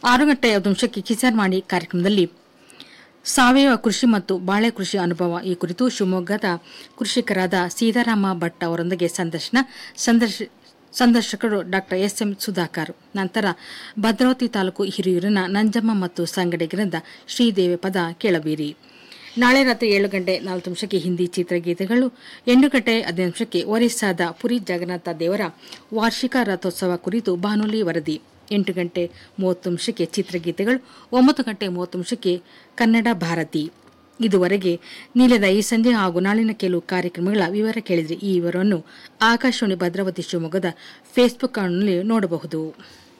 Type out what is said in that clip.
ಆರು ಗಂಟೆ ಐದು ನಿಮಿಷಕ್ಕೆ ಕಿಸಾನ್ ವಾಣಿ ಕಾರ್ಯಕ್ರಮದಲ್ಲಿ ಸಾವಯವ ಕೃಷಿ ಮತ್ತು ಬಾಳೆ ಕೃಷಿ ಅನುಭವ ಈ ಕುರಿತು ಶಿವಮೊಗ್ಗದ ಕೃಷಿಕರಾದ ಸೀತಾರಾಮ ಭಟ್ ಅವರೊಂದಿಗೆ ಸಂದರ್ಶನ ಸಂದರ್ಶ ಸಂದರ್ಶಕರು ಡಾಕ್ಟರ್ ಎಸ್ ಎಂ ಸುಧಾಕರ್ ನಂತರ ಭದ್ರಾವತಿ ತಾಲೂಕು ಹಿರಿಯೂರಿನ ನಂಜಮ್ಮ ಮತ್ತು ಸಂಗಡಿಗರಿಂದ ಶ್ರೀದೇವಿ ಪದ ಕೇಳಬೀರಿ ನಾಳೆ ರಾತ್ರಿ ಏಳು ಗಂಟೆ ನಾಲ್ಕು ನಿಮಿಷಕ್ಕೆ ಹಿಂದಿ ಚಿತ್ರಗೀತೆಗಳು ಎಂಟು ಗಂಟೆ ಹದಿನೈದು ನಿಮಿಷಕ್ಕೆ ಒರಿಸ್ಸಾದ ಪುರಿ ಜಗನ್ನಾಥ ದೇವರ ವಾರ್ಷಿಕ ರಥೋತ್ಸವ ಕುರಿತು ಬಾನುಲಿ ವರದಿ ಎಂಟು ಗಂಟೆ ಮೂವತ್ತು ನಿಮಿಷಕ್ಕೆ ಚಿತ್ರಗೀತೆಗಳು ಒಂಬತ್ತು ಗಂಟೆ ಮೂವತ್ತು ನಿಮಿಷಕ್ಕೆ ಕನ್ನಡ ಭಾರತಿ ಇದುವರೆಗೆ ನೀಲದ ಈ ಸಂಜೆ ಹಾಗೂ ನಾಳಿನ ಕೆಲವು ಕಾರ್ಯಕ್ರಮಗಳ ವಿವರ ಕೇಳಿದ್ರಿ ಈ ವಿವರವನ್ನು ಆಕಾಶವಾಣಿ ಭದ್ರಾವತಿ ಶಿವಮೊಗ್ಗದ ಫೇಸ್ಬುಕ್ ನಲ್ಲಿ ನೋಡಬಹುದು